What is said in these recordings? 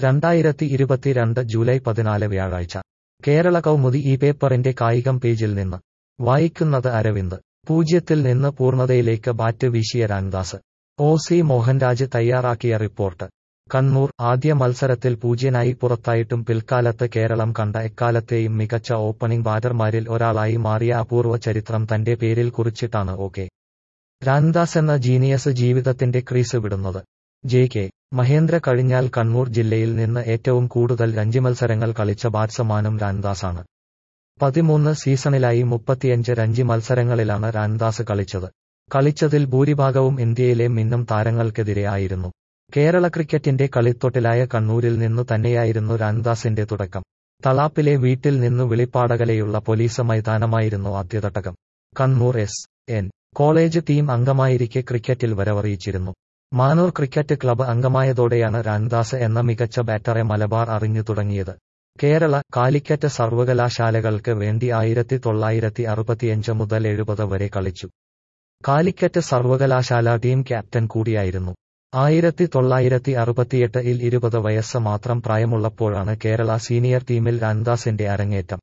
രണ്ടായിരത്തി ഇരുപത്തിരണ്ട് ജൂലൈ പതിനാല് വ്യാഴാഴ്ച കേരള കൗമുദി ഈ പേപ്പറിന്റെ കായികം പേജിൽ നിന്ന് വായിക്കുന്നത് അരവിന്ദ് പൂജ്യത്തിൽ നിന്ന് പൂർണ്ണതയിലേക്ക് ബാറ്റ് വീശിയ രാംദാസ് ഒ സി മോഹൻരാജ് തയ്യാറാക്കിയ റിപ്പോർട്ട് കണ്ണൂർ ആദ്യ മത്സരത്തിൽ പൂജ്യനായി പുറത്തായിട്ടും പിൽക്കാലത്ത് കേരളം കണ്ട എക്കാലത്തെയും മികച്ച ഓപ്പണിംഗ് ബാറ്റർമാരിൽ ഒരാളായി മാറിയ അപൂർവ ചരിത്രം തന്റെ പേരിൽ കുറിച്ചിട്ടാണ് ഒകെ രാംദാസ് എന്ന ജീനിയസ് ജീവിതത്തിന്റെ ക്രീസ് വിടുന്നത് ജെ കെ മഹേന്ദ്ര കഴിഞ്ഞാൽ കണ്ണൂർ ജില്ലയിൽ നിന്ന് ഏറ്റവും കൂടുതൽ രഞ്ജി മത്സരങ്ങൾ കളിച്ച ബാറ്റ്സമാനും രാംദാസാണ് പതിമൂന്ന് സീസണിലായി മുപ്പത്തിയഞ്ച് രഞ്ജി മത്സരങ്ങളിലാണ് രാംദാസ് കളിച്ചത് കളിച്ചതിൽ ഭൂരിഭാഗവും ഇന്ത്യയിലെ മിന്നും താരങ്ങൾക്കെതിരെ ആയിരുന്നു കേരള ക്രിക്കറ്റിന്റെ കളിത്തൊട്ടിലായ കണ്ണൂരിൽ നിന്നു തന്നെയായിരുന്നു രാംദാസിന്റെ തുടക്കം തളാപ്പിലെ വീട്ടിൽ നിന്നു വിളിപ്പാടകലെയുള്ള പോലീസ് മൈതാനമായിരുന്നു ആദ്യതട്ടകം Kannur S N college team അംഗമായിരിക്കെ ക്രിക്കറ്റിൽ വരവറിയിച്ചിരുന്നു മാനൂർ ക്രിക്കറ്റ് ക്ലബ്ബ് അംഗമായതോടെയാണ് രാംദാസ് എന്ന മികച്ച ബാറ്ററെ മലബാർ അറിഞ്ഞു തുടങ്ങിയത് കേരള കാലിക്കറ്റ് സർവകലാശാലകൾക്ക് വേണ്ടി ആയിരത്തി തൊള്ളായിരത്തി അറുപത്തിയഞ്ച് മുതൽ എഴുപത് വരെ കളിച്ചു കാലിക്കറ്റ് സർവകലാശാല ടീം ക്യാപ്റ്റൻ കൂടിയായിരുന്നു ആയിരത്തി തൊള്ളായിരത്തി അറുപത്തിയെട്ടിൽ ഇരുപത് വയസ്സ് മാത്രം പ്രായമുള്ളപ്പോഴാണ് കേരള സീനിയർ ടീമിൽ രാംദാസിന്റെ അരങ്ങേറ്റം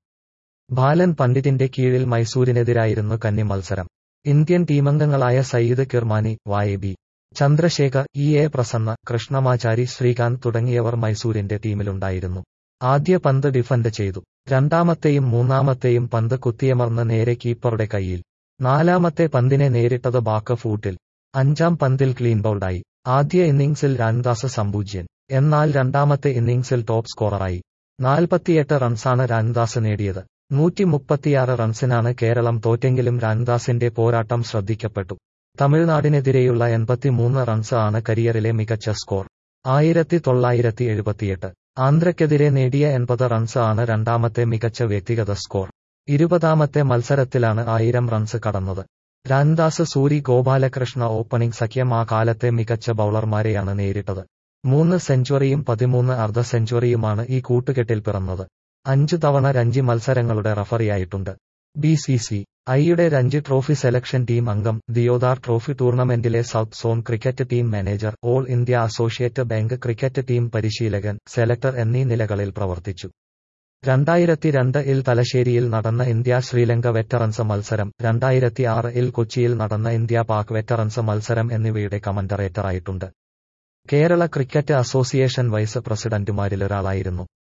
ബാലൻ പണ്ഡിറ്റിന്റെ കീഴിൽ മൈസൂരിനെതിരായിരുന്നു കന്നി മത്സരം ഇന്ത്യൻ ടീമംഗങ്ങളായ സയ്യിദ് കിർമാനി വായ B Chandrasekhar E A Prasanna Krishnamachari Srikkanth തുടങ്ങിയവർ മൈസൂരിന്റെ ടീമിലുണ്ടായിരുന്നു ആദ്യ പന്ത് ഡിഫൻഡ് ചെയ്തു രണ്ടാമത്തെയും മൂന്നാമത്തെയും പന്ത് കുത്തിയമർന്ന് നേരെ കീപ്പറുടെ കൈയിൽ നാലാമത്തെ പന്തിനെ നേരിട്ടത് ബാക്ക് ഫൂട്ടിൽ അഞ്ചാം പന്തിൽ ക്ലീൻ ബൗൾഡായി ആദ്യ ഇന്നിംഗ്സിൽ രാംദാസ് സംപൂജ്യൻ എന്നാൽ രണ്ടാമത്തെ ഇന്നിംഗ്സിൽ ടോപ്പ് സ്കോററായി നാൽപ്പത്തിയെട്ട് റൺസാണ് രാംദാസ് നേടിയത് നൂറ്റി മുപ്പത്തിയാറ് റൺസിനാണ് കേരളം തോറ്റെങ്കിലും രാംദാസിന്റെ പോരാട്ടം ശ്രദ്ധിക്കപ്പെട്ടു തമിഴ്നാടിനെതിരെയുള്ള എൺപത്തിമൂന്ന് റൺസ് ആണ് കരിയറിലെ മികച്ച സ്കോർ ആയിരത്തി തൊള്ളായിരത്തി എഴുപത്തിയെട്ട് ആന്ധ്രയ്ക്കെതിരെ നേടിയ എൺപത് റൺസ് ആണ് രണ്ടാമത്തെ മികച്ച വ്യക്തിഗത സ്കോർ ഇരുപതാമത്തെ മത്സരത്തിലാണ് ആയിരം റൺസ് കടന്നത് രാംദാസ് സൂരി ഗോപാലകൃഷ്ണ ഓപ്പണിംഗ് സഖ്യം ആ കാലത്തെ മികച്ച ബൌളർമാരെയാണ് നേരിട്ടത് മൂന്ന് സെഞ്ചുറിയും പതിമൂന്ന് അർദ്ധ സെഞ്ചുറിയുമാണ് ഈ കൂട്ടുകെട്ടിൽ പിറന്നത് അഞ്ചു തവണ രഞ്ജി മത്സരങ്ങളുടെ റഫറിയായിട്ടുണ്ട് ബി സി സി ഐയുടെ രഞ്ജി ട്രോഫി സെലക്ഷൻ ടീം അംഗം ദിയോദാർ ട്രോഫി ടൂർണമെന്റിലെ south zone cricket team manager all India associate bank cricket team പരിശീലകൻ സെലക്ടർ എന്നീ നിലകളിൽ പ്രവർത്തിച്ചു രണ്ടായിരത്തി രണ്ട് ഇൽ തലശ്ശേരിയിൽ നടന്ന ഇന്ത്യ ശ്രീലങ്ക വെറ്ററൻസ് മത്സരം രണ്ടായിരത്തി ആറ് ഇൽ കൊച്ചിയിൽ നടന്ന ഇന്ത്യ പാക് വെറ്ററൻസ് മത്സരം എന്നിവയുടെ കമന്ററേറ്ററായിട്ടുണ്ട് കേരള ക്രിക്കറ്റ് അസോസിയേഷൻ വൈസ് പ്രസിഡന്റുമാരിലൊരാളായിരുന്നു